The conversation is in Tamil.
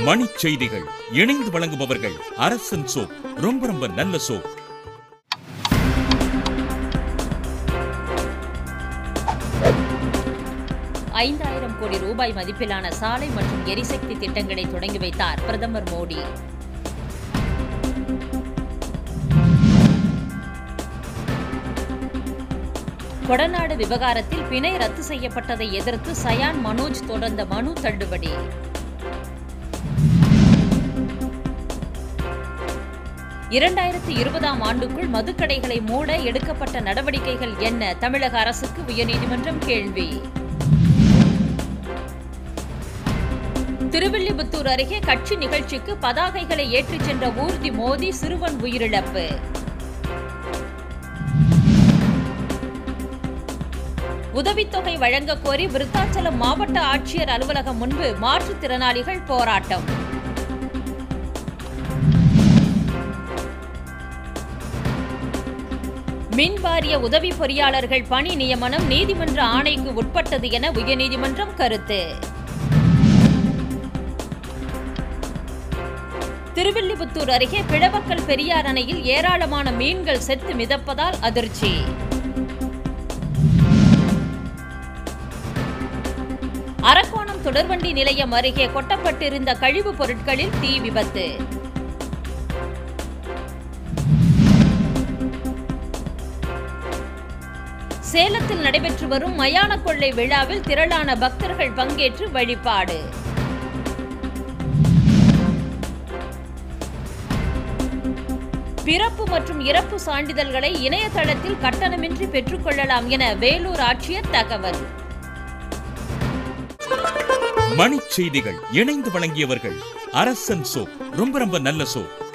மணிச் செய்திகள் இணைந்து வழங்குபவர்கள் அரசன் சோப் ரொம்ப ரொம்ப நல்ல சோப் ஐந்தாயிரம் கோடி ரூபாய் மதிப்பிலான சாலை மற்றும் எரிசக்தி திட்டங்களை தொடங்கி வைத்தார் பிரதமர் மோடி கொடநாடு விவகாரத்தில் பிணை ரத்து செய்யப்பட்டதை எதிர்த்து சயான் மனோஜ் தொடர்ந்த மனு தள்ளுபடி இரண்டாயிரத்தி இருபதாம் ஆண்டுக்குள் மதுக்கடைகளை மூட எடுக்கப்பட்ட நடவடிக்கைகள் என்ன தமிழக அரசுக்கு உயர்நீதிமன்றம் கேள்வி திருவில்லிபுத்தூர் அருகே கட்சி நிகழ்ச்சிக்கு பதாகைகளை ஏற்றிச் சென்ற ஊர்தி மோதி சிறுவன் உயிரிழப்பு உதவித்தொகை வழங்கக் கோரி விருத்தாச்சலம் மாவட்ட ஆட்சியர் அலுவலகம் முன்பு மாற்றுத்திறனாளிகள் போராட்டம் மின் வாரிய உதவி பொறியாளர்கள் பணி நியமனம் நீதிமன்ற ஆணைக்கு உட்பட்டது என உயர்நீதிமன்றம் கருத்து திருவில்லிபுத்தூர் அருகே பிழவக்கல் பெரியார் அணையில் ஏராளமான மீன்கள் செத்து மிதப்பதால் அதிர்ச்சி அரக்கோணம் தொடர்வண்டி நிலையம் அருகே கொட்டப்பட்டிருந்த கழிவுப் பொருட்களில் தீ விபத்து சேலத்தில் நடைபெற்று வரும் மயான கொள்ளை விழாவில் திரளான பக்தர்கள் பங்கேற்று வழிபாடு பிறப்பு மற்றும் இறப்பு சான்றிதழ்களை இணையதளத்தில் கட்டணமின்றி பெற்றுக்கொள்ளலாம் என வேலூர் ஆட்சியர் தகவல் மணிச் செய்திகள் இணைந்து வழங்கியவர்கள் அரசன் சோப் ரொம்ப ரொம்ப நல்ல சோப்